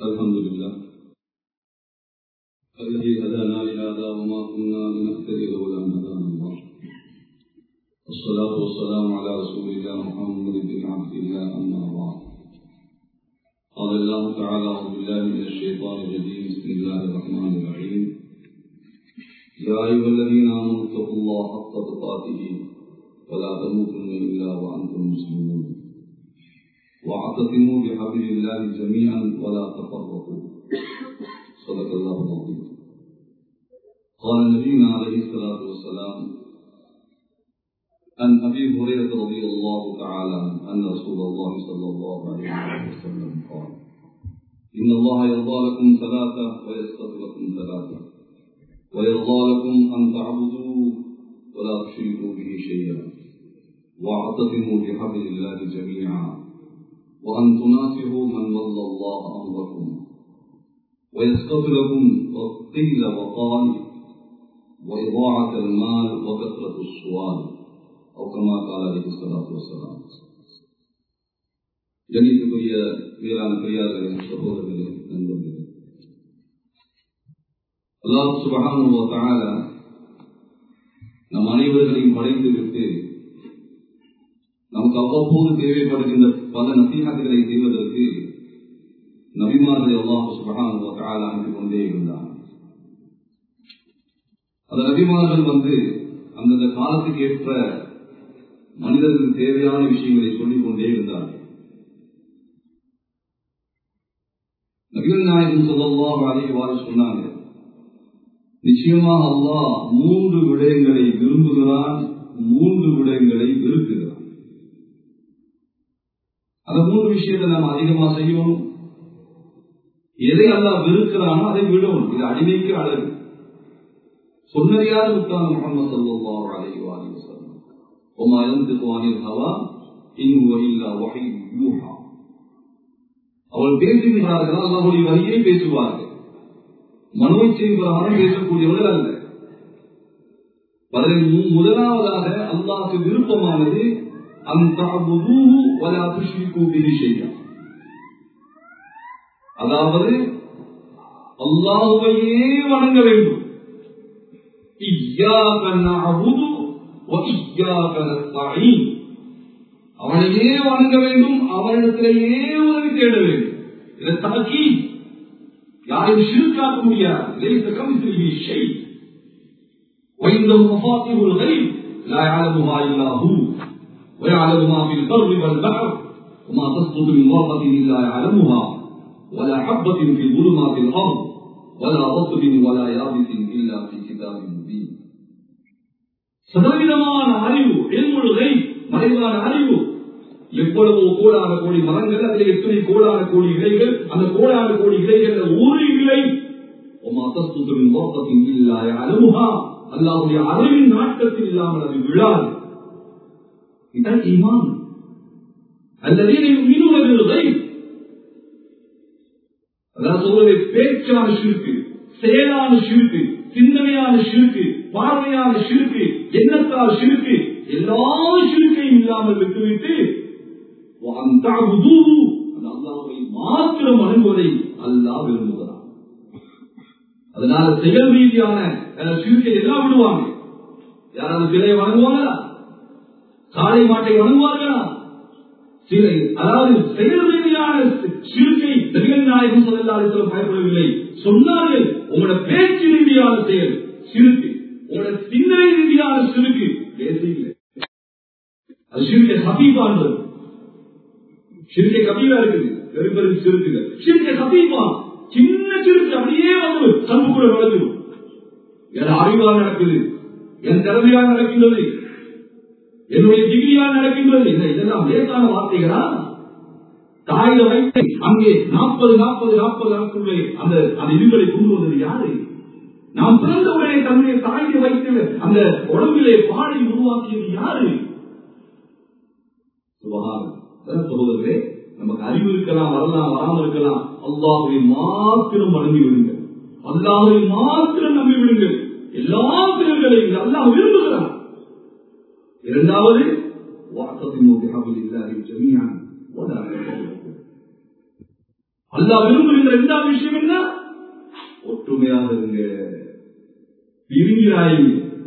الحمد لله الذي هدانا لهذا وما كنا لنهتدي لولا ان هدانا الله والصلاة والسلام على رسول الله محمد بن عبد الله أما بعد قال الله تعالى أعوذ بالله من الشيطان الرجيم بسم الله الرحمن الرحيم يا أيها الذين آمنوا اتقوا الله حق تقاته ولا تموتن إلا وأنتم مسلمون واعتصموا بحبل الله جميعا ولا تفرقوا صدق الله العظيم قال نبينا عليه الصلاة والسلام عن أبي هريرة رضي الله تعالى أن رسول الله صلى الله عليه وسلم قال إن الله يرضى لكم ثلاثة ويسقط لكم ثلاثة ويرضى لكم أن تعبدوا ولا تشركوا به شيئا واعتصموا بحبل الله جميعا وأن تناصحوا من ولى الله أمركم ويسقط لكم قيل وقال وإضاعة المال وكثرة السؤال أو كما قال عليه الصلاة والسلام கணித்துக்குரிய வீரான பெரியார்களே சகோதரர்களே நண்பர்களே அல்லாஹ் சுபகான நம் அனைவர்களையும் படைத்து விட்டு நமக்கு அவ்வப்போது தேவைப்படுகின்ற பல நசீகத்துகளை செய்வதற்கு நபிமார்களை அல்லாஹ் சுபகான அனுப்பி கொண்டே இருந்தார் அந்த நபிமார்கள் வந்து அந்தந்த காலத்துக்கு ஏற்ப மனிதர்களுக்கு தேவையான விஷயங்களை சொல்லிக் கொண்டே இருந்தார்கள் நபிகள் நாயகம் சொல்லலாம் அழைவாறு சொன்னாங்க நிச்சயமாக அல்லாஹ் மூன்று விடயங்களை விரும்புகிறான் மூன்று விடயங்களை வெறுக்கிறான் அந்த மூன்று விஷயத்தை நாம் அதிகமா செய்யணும் எதை அல்லா வெறுக்கிறானோ அதை விடணும் இது அடிமைக்கு அழகு சொன்னறியாத உட்கார்ந்த முகமது சல்லா அலைவாரி وما ينطق عن الهوى إن هو إلا وحي يوحى அவள் பேசுகிறார்கள் அல்லாஹுடைய வழியை பேசுவார்கள் மனோச்சையின் பிரகாரம் பேசக்கூடியவர்கள் அல்ல அதில் முதலாவதாக அல்லாஹுக்கு விருப்பமானது அந்த அதாவது அல்லாஹுவையே வணங்க வேண்டும் அவனையே வணங்க வேண்டும் அவனிடத்திலேயே உதவி தேட வேண்டும் இதை தாக்கி யாரையும் சிறுக்காக்க முடியாது شيء وعنده مفاتيح الغيب لا يعلمها الا هو ويعلم ما في البر والبحر وما تسقط من ورقه الا يعلمها ولا حبه في ظلمات الارض ولا رطب ولا يابس الا في كتاب مبين சதவீதமான அறிவு எல்முழுகை மறைவான அறிவு எவ்வளவு கோடான கோடி மரங்கள் அதில் எத்தனை கோடான கோடி இலைகள் அந்த கோடான கோடி இலைகள் ஒரு இலை அல்லாவுடைய அறிவின் நாட்டத்தில் இல்லாமல் அது விழாது இதான் ஈமான் அல்லது மீனுவதை அதான் சொல்வது பேச்சான சிறுக்கு செயலான சிறுக்கு சிந்தனையான சிறுக்கு பார்வையான சிறுக்கு எண்ணத்தால் சிறுக்கு எல்லா சிறுக்கையும் இல்லாமல் விட்டுவிட்டு அல்லாவை மாத்திரம் அணுகுவதை அல்லா விரும்புகிறார் அதனால செயல் ரீதியான சிறுக்கை எல்லாம் விடுவாங்க யாராவது சிலையை வணங்குவாங்களா காளை மாட்டை வணங்குவார்களா சிலை அதாவது செயல் ரீதியான சிறுக்கை நபிகள் நாயகம் சொல்லலாளர்கள் பயப்படவில்லை சொன்னார்கள் உங்களோட பேச்சு ரீதியான செயல் சிறுக்கு உங்களோட சிந்தனை ரீதியான சிறுக்கு பேசவில்லை அது சிறுக்கை ஹபீபான்றது சிறுக்கை கபீரா இருக்குது பெரும் பெரும் சிறுக்குகள் சிறுக்கை ஹபீபா சின்ன சிறுக்கு அப்படியே வந்து கல்புக்குள்ள வளர்ந்துடும் என் அறிவால் நடக்குது என் திறமையால் நடக்கின்றது என்னுடைய டிகிரியால் நடக்கின்றது இதெல்லாம் லேசான வார்த்தைகளா தாயில வைத்து அங்கே நாற்பது நாற்பது நாற்பது நாட்களுடைய அந்த அந்த இதுகளை கொண்டு வந்தது யாரு நாம் பிறந்த உடனே தன்னுடைய தாயை வைத்து அந்த உடம்பிலே பாடை உருவாக்கியது யாரு சகோதரர்களே நமக்கு அறிவு இருக்கலாம் வரலாம் வராமல் இருக்கலாம் அல்லாஹுவை மாத்திரம் வணங்கி விடுங்கள் அல்லாஹுவை மாத்திரம் நம்பி விடுங்கள் எல்லா பிறர்களையும் அல்லாஹ் விரும்புகிறார் இரண்டாவது வாசத்தின் ஜமீன் அல்லாஹ் விரும்புகின்ற இரண்டாவது விஷயம் என்ன ஒற்றுமையாக இருங்க பிரிகிறாய்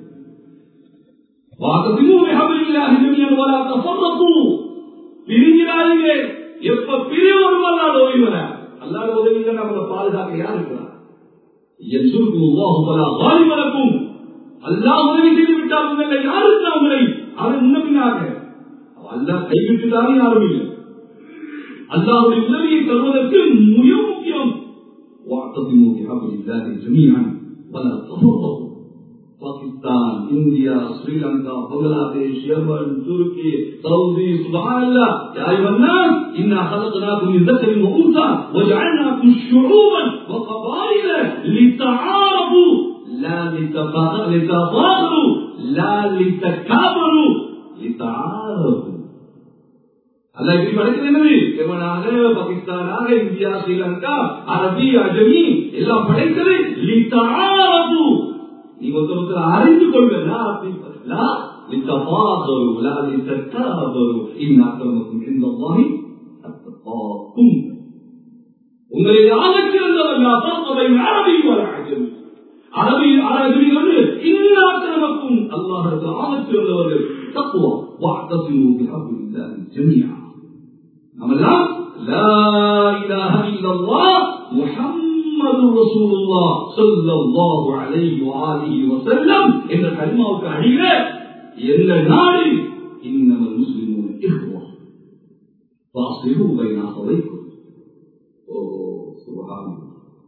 வாக்கத்திலும் மிகவில்லாஹி ஜமீஅன் வலா தஃபர்ரகு பிரிகிறாய்ங்க எப்ப பிரிவரும் அல்லாஹ் ஓய்வு வர அல்லாஹ் உதவி இல்லை நம்மளை பாதுகாக்க யார் இருக்கிறார் யன்சுருக்கும் அல்லாஹு தஆலா காலிப லக்கும் அல்லாஹ் உதவி செய்து விட்டால் உங்களை யார் இருக்கிறா உங்களை அது முன்னபின்னாக அல்லாஹ் கைவிட்டுட்டாலும் யாரும் இல்லை அல்லாஹுடைய உதவியை தருவதற்கு மிக முக்கியம் واعتصموا بحبل الله جميعا ولا تفرقوا பாகிஸ்தான் இந்தியா ஸ்ரீலங்கா பங்களாதேஷ் யமன் துருக்கி சவுதி சுபஹான் அல்லாஹ் யா அய்யுஹன்னாஸ் இன்னா خلقناكم من ذكر وانثى وجعلناكم شعوبا وقبائل لتعارفوا لا لتفاخروا لا لتكابروا لتعارفوا அல்ல இப்படி படைக்கிறது என்னது எவனாக பாகிஸ்தானாக இந்தியா ஸ்ரீலங்கா அரபி அஜமி எல்லாம் படைத்தது லித்தாரபு நீங்க ஒருத்தர் ஒருத்தர் அறிந்து கொள்வதா லா லித்தபாதரு லா லித்தகாபரு இன் அக்ரமக்கும் இந்தல்லாஹி அத்தகாக்கும் உங்களை ஆகச் சிறந்தவர் லா தர்கபை அரபி வர அஜமி அரபி அரபியிலிருந்து இன்னாக்கிரமக்கும் அல்லாஹருக்கு ஆகச் சிறந்தவர்கள் தக்குவா வாத்தசிமு பிஹபில்லாஹி ஜமீஆ நம்மெல்லாம் லா இலாஹ இல்லல்லாஹ் முஹம்மது ரசூலுல்லாஹ் ஸல்லல்லாஹு அலைஹி வஆலிஹி வஸல்லம் என்ற கலிமாவுக்கு அடியில எந்த நாடு இன்னமல் முஸ்லிமூன இஹ்வா வாஸ்லிஹு பைன அஹவைக்கும் ஓ சுப்ஹானல்லாஹ்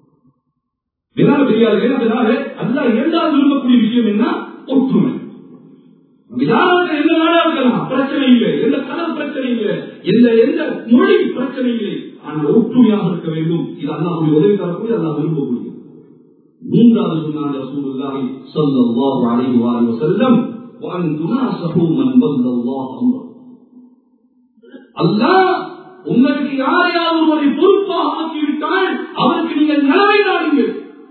வினால பெரியார்கள் அதனால அல்லாஹ் இரண்டாவது விரும்பக்கூடிய விஷயம் என்ன ஒற்றுமை யாருக்கு எந்த நாடா இருக்கலாம் பிரச்சனை இல்லை எந்த கடன் பிரச்சனை இல்லை எந்த எந்த மொழி பிரச்சனை இல்லை ஆனால் ஒற்றுமையாக இருக்க வேண்டும் இது அல்லாஹுடைய உதவி தரக்கூடிய அல்லாஹ் விரும்பக்கூடிய மூன்றாவது சொன்னாங்க ரசூலுல்லாஹி ஸல்லல்லாஹு அலைஹி வஸல்லம் وأن تناصحوا من ضل الله أمره அல்லாஹ் உங்களுக்கு யாரையாவது ஒரு பொறுப்பாக ஆக்கிவிட்டால் அவருக்கு நீங்கள் நிலவை நாடுங்கள்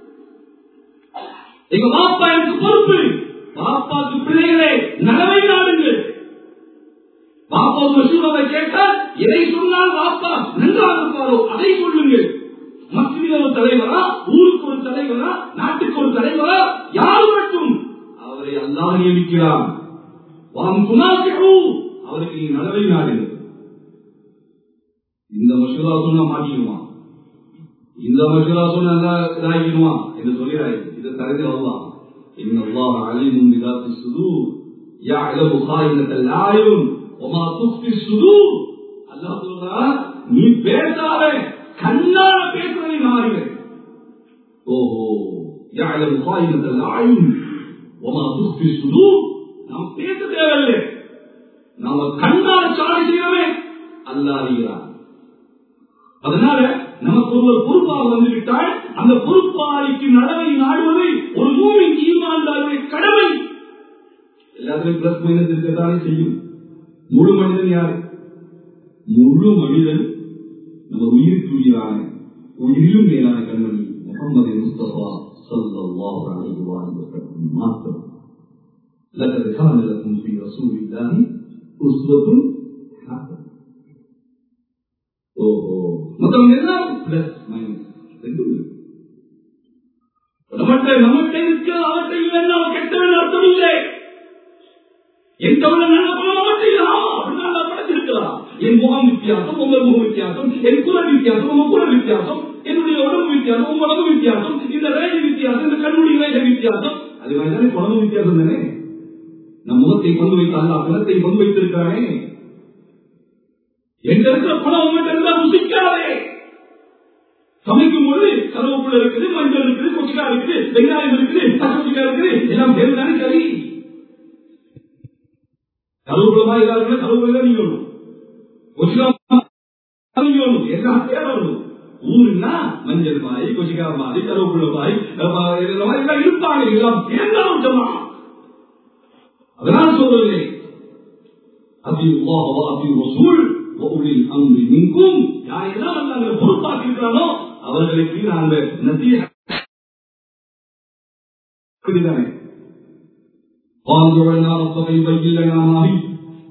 எங்க பாப்பா எனக்கு பொறுப்பு பாப்பாக்கு பிள்ளைகளே நலவை நாடுங்கள் பாப்பா மசூராவை கேட்டால் எதை சொன்னால் பாப்பா நன்றாக இருப்பாரோ அதை சொல்லுங்கள் மத்தியில் ஒரு தலைவரா ஊருக்கு ஒரு தலைவரா நாட்டுக்கு ஒரு தலைவரா யார் மட்டும் அவரை அல்லாஹ் நியமிக்கிறார் வாம் துணாசிகு அவருக்கு நீ நலவை நாடுங்கள் இந்த மசூரா சொன்னா மாட்டிடுவான் இந்த மசூரா சொன்னா இதாகிடுவான் என்று சொல்கிறாய் இது தரது அல்லாஹ் إن الله عليم بذات الصدور يعلم خائنة الأعين وما تخفي الصدور அல்லாஹ் சொல்றான் நீ பேசாத கண்ணால பேசுறதை மாறுங்க ஓஹோ يعلم خائنة الأعين وما تخفي الصدور நாம் பேச தேவையில்லை நாம கண்ணால சாலை செய்யவே அல்லாஹ் அறிகிறார் அதனால நமக்கு ஒருவர் பொறுப்பாக வந்துவிட்டால் அந்த பொறுப்பாளிக்கு நடவை நாடுவது ஒரு மூவின் ஈமான்தாருடைய கடமை எல்லாத்துலையும் பிளஸ் மைனஸ் இருக்கத்தானே செய்யும் முழு மனிதன் யாரு முழு மனிதன் நம்ம உயிருக்கு உயிரான உயிரிலும் மேலான கண்மணி முகமது முஸ்தபா சல்லாஹ் அலைஹி வஸல்லம் மாத்திரம் لقد كان لكم في رسول الله أسوة حسنة ஓஹோ மொத்தம் எல்லாம் பிளஸ் மைனஸ் ரெண்டும் நம்மகிட்ட நம்மகிட்ட இருக்கு அவர்கிட்ட இல்லைன்னு அவன் கெட்டவன் அர்த்தம் இல்லை என் தவிர நல்ல குணம் அவர்கிட்ட இல்லை ஆமா அப்படின்னா படைச்சிருக்கலாம் என் முகம் வித்தியாசம் உங்கள் முகம் வித்தியாசம் என் குரல் வித்தியாசம் உங்க குரல் வித்தியாசம் என்னுடைய உடம்பு வித்தியாசம் உங்க உடம்பு வித்தியாசம் இந்த ரேஜ் வித்தியாசம் இந்த கண்ணுடைய ரேஜ வித்தியாசம் அது மாதிரி தானே குழம்பு வித்தியாசம் தானே நம் முகத்தை கொண்டு வைத்தால் குணத்தை கொண்டு வைத்திருக்கிறானே எங்க இருக்கிற பணம் உங்கள்கிட்ட இருந்தா ருசிக்காதே சமைக்கும் போது கருவேப்பிலை இருக்குது மஞ்சள் இருக்குது கொச்சிக்கா இருக்குது வெங்காயம் இருக்குது பச்சைக்கா இருக்குது எல்லாம் பேர் தானே சரி கருவேப்பிலமா இல்லாத கருவேப்பிலை நீங்க வேணும் கொச்சிக்கா நீங்க வேணும் எல்லாம் பேர் வரணும் ஊருன்னா மஞ்சள் மாறி கொச்சிக்கா மாறி கருவேப்பிலை மாறி இந்த மாதிரி எல்லாம் இருப்பாங்க எல்லாம் சேர்ந்தாலும் சொல்லலாம் அதனால சொல்றது அபி அல்லாஹ் அபி ரசூல் وأولي الأمر منكم யாரெல்லாம் அந்த பொறுப்பாக்கி இருக்கிறானோ அவர்களுக்கு நாங்க நசிய قالوا لنا ربك يبين لنا ما هي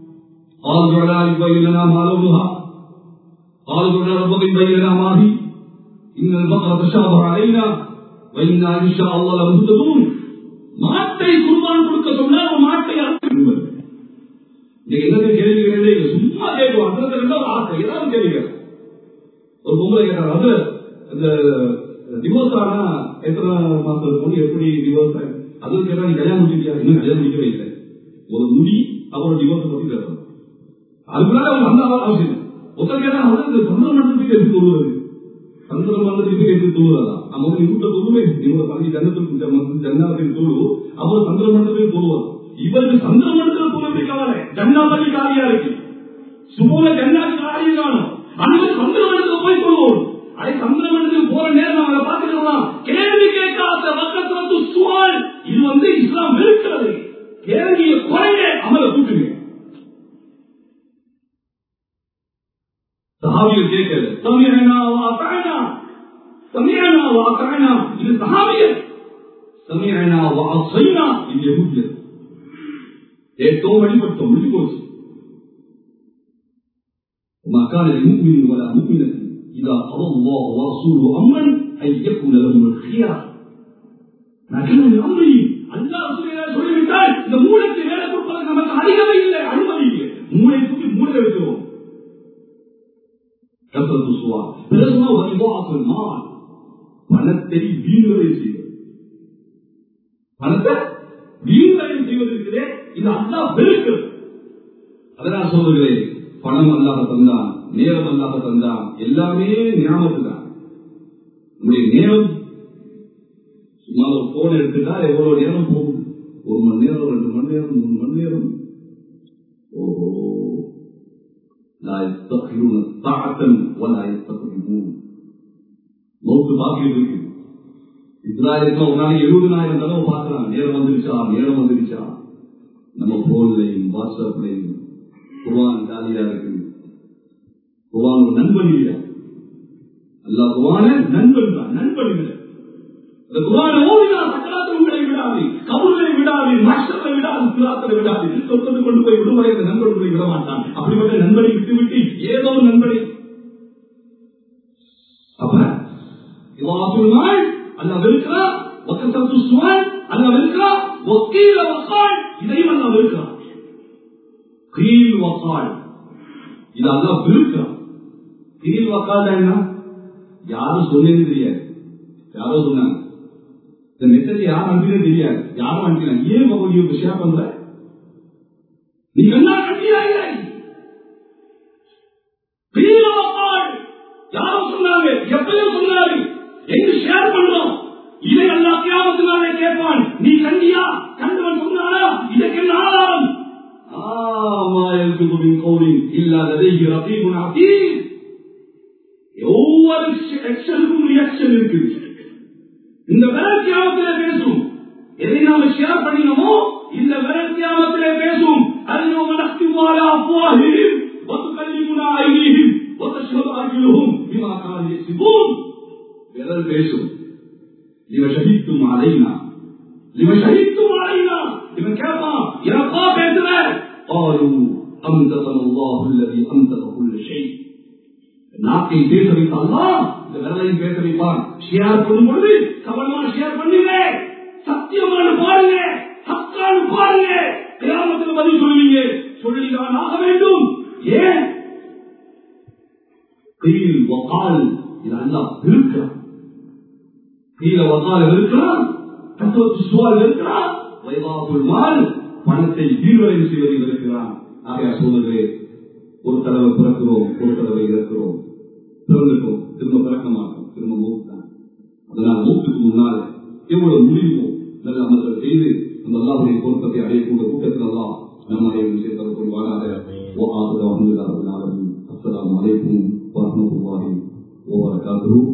قالوا لنا يبين لنا ما لونها قالوا لنا ربك يبين لنا ما هي இன்னல் பக்கர தஷாபஹ அலைனா வைனா இன்ஷா அல்லாஹ் லமுஹ்ததூன் மாட்டை குர்பான் கொடுக்க சொன்னா ஒரு மாட்டை அறுத்து நீங்க என்ன கேள்விகளே இல்லை சும்மா கேட்குவோம் அதுல ரெண்டாவது ஆசை ஏதாவது கேள்விகள் ஒரு பொம்பளை கேட்டார் அது இந்த டிவோர்ஸ் ஆனா எத்தனை மாசம் இருக்கும் எப்படி டிவோர்ஸ் அது கேட்டா நீ கல்யாணம் முடிச்சிட்டியா இன்னும் கல்யாணம் முடிக்கவே இல்லை ஒரு முடி அப்புறம் டிவோர்ஸ் பத்தி பேசணும் அதுக்குள்ளார அவங்க அந்த அவசியம் இல்லை. ஒருத்தர் கேட்டா வந்து இந்த சந்திர மண்டலத்துக்கு எடுத்து தொழுவது சந்திர மண்டலத்துக்கு எடுத்து தொழுவதா நம்ம வந்து இவங்க தொழுவே இவங்க பள்ளி ஜன்னத்துக்கு ஜன்னாத்துக்கு தொழு அப்புறம் சந்திர மண்டலத்துக்கு தொழுவாங்க இவருக்கு சந்திர மண்டலத்தில் தொழுவது கவலை ஜன்னா பள்ளி காலியா இருக்கு சுபோல ஜன்னாக்கு காலியும் காணும் அந்த சந்திர மண்டலத்துக்கு போய் கொள்வோம் அதை சந்திர மண்டலத்துக்கு போற நேரம் நம்ம அதை பார்த்துக்கலாம் கேள்வி கேட்காத பக்கத்துல சுவால் இது வந்து இஸ்லாம் வெறுக்கிறது கேள்வியை குறைய அமல கூட்டுங்க சஹாபிகள் கேட்கல சமீனா வாத்தானா சமீனா வாத்தானா இது சஹாபிகள் சமீனா வாசைனா இது யஹூதியர் கேட்டோம் வழிபட்டோம் முடிஞ்சு போச்சு وما كان لمؤمن ولا مؤمنة إذا قضى الله ورسوله أمرا أن يكون لهم الخيار ما كان من أمره அல்லா சொல்லிவிட்டால் இந்த மூளைக்கு வேலை கொடுப்பதற்கு நமக்கு அதிகமே இல்லை அனுமதி இல்லை மூளை தூக்கி மூளை வைக்கிறோம் கசத்து சுவா பிறகு வரிவாசல் மான் பணத்தை வீண்வரை செய்வது பணத்தை வீண்வரை செய்வது இருக்கிறே இது அல்லா வெறுக்கிறது அதனால் சொல்லுகிறேன் பணம் அல்லாத தந்தான் நேரம் அல்லாத தந்தான் எல்லாமே ஞாபகத்து தான் நம்முடைய நேரம் சும்மா ஒரு போன் எடுத்துட்டா எவ்வளவு நேரம் போகும் ஒரு மணி நேரம் ரெண்டு மணி நேரம் மூணு மணி நேரம் ஓஹோ لا يستخيرون ساعة ولا يستقدمون மௌத்து பாக்கிட்டு இருக்கு இஸ்ராயலுக்கு ஒரு நாளைக்கு எழுபதாயிரம் தடவை பார்க்கலாம் நேரம் வந்துருச்சா நேரம் வந்துருச்சா நம்ம போன்லையும் வாட்ஸ்அப்லையும் குர்வான் காலியா இருக்கு குர்வான் ஒரு நண்பன் இல்லையா அல்லா குர்வான நண்பன் தான் நண்பன் இல்லை இந்த குர்வான ஓடினா சக்கராத்தில் உங்களை விடாது கபூர்களை விடாது மஷத்தை விடாது சிராத்தை விடாது சொத்தத்தை கொண்டு போய் விடுமுறை அந்த நண்பன் உங்களை விட மாட்டான் அப்படிப்பட்ட நண்பனை விட்டு விட்டு ஏதோ ஒரு நண்பனை அப்ப இவாசுல் நாள் அல்ல வெறுக்கிறா வக்கசத்து சுவான் அல்ல வெறுக்கிறா ஒக்கீல வக்கால் இதையும் அல்ல வெறுக்கிறான் கீழ் வக்கால் இது அல்ல வெறுக்கிறான் கீழ் வக்கால் என்ன யாரும் சொன்னது தெரியாது யாரோ சொன்னாங்க இந்த மெசேஜ் யார் அனுப்பினது தெரியாது யாரும் அனுப்பினாங்க ஏன் பகவதியை ஷேர் பண்ற நீ என்ன கட்டியாங்க யாரோ சொன்னாங்க எப்பயோ சொன்னாரு எங்க ஷேர் பண்றோம் இதை எல்லா கிராமத்தினாலே கேட்பான் நீ கண்டியா கண்டவன் சொன்னாரா இதற்கு என்ன ஆதாரம் ஆமா எழுத்து கோவில் இல்லாததை ரத்தீபுன் அதீஸ் ஒவ்வொரு ஆக்ஷனுக்கும் ரியாக்ஷன் இருக்கு இந்த விரத்தியாமத்திலே பேசும் எதை நாம ஷேர் பண்ணினோமோ இந்த விரத்தியாமத்திலே பேசும் அல்யோ மனஸ்திவால அஃப்வாஹிஹிம் வதுகல்லிமுனா ஐதீஹிம் வதஷ்ஹது அர்ஜுலுஹும் பிமா கானு யக்ஸிபூன் விரல் பேசும் லிம ஷஹித்தும் அலைனா லிம ஷஹித்தும் அலைனா இவன் கேட்பான் எனக்கா பேசுற قالوا أنزل الله الذي أنزل كل شيء நாக்கை பேச வைத்தால்னா இந்த விரலையும் பேச வைப்பான் ஷேர் பண்ணும் பொழுது கவனமா ஷேர் பண்ணுங்க சத்தியமான பாருங்க சத்தான பாருங்க கிராமத்தில் பதில் சொல்லுவீங்க சொல்லிதான் ஆக வேண்டும் ஏன் கையில் வக்கால் இது அல்லா இருக்கிறான் கீழ வக்கால் இருக்கிறான் தத்துவத்து சுவால் இருக்கிறான் வைவாக்குள் மால் பணத்தை வீழ்வரை செய்வதில் இருக்கிறான் ஆகையா சொல்லுகிறேன் ஒரு தடவை பிறக்கிறோம் ஒரு தடவை இறக்கிறோம் பிறந்துட்டோம் திரும்ப பிறக்க மாட்டோம் திரும்ப மூக்கு தான் அதனால் மூக்குக்கு முன்னால் எவ்வளவு முடியுமோ நல்ல அமல்கள் செய்து அந்த அல்லாவுடைய பொருத்தத்தை அடையக்கூடிய கூட்டத்தில் எல்லாம் நம்ம அனைவரும் சேர்த்தவர் கொள்வாராக அஸ்லாம் வலைக்கும் வரமத்துல்லாஹி வபரகாத்துஹு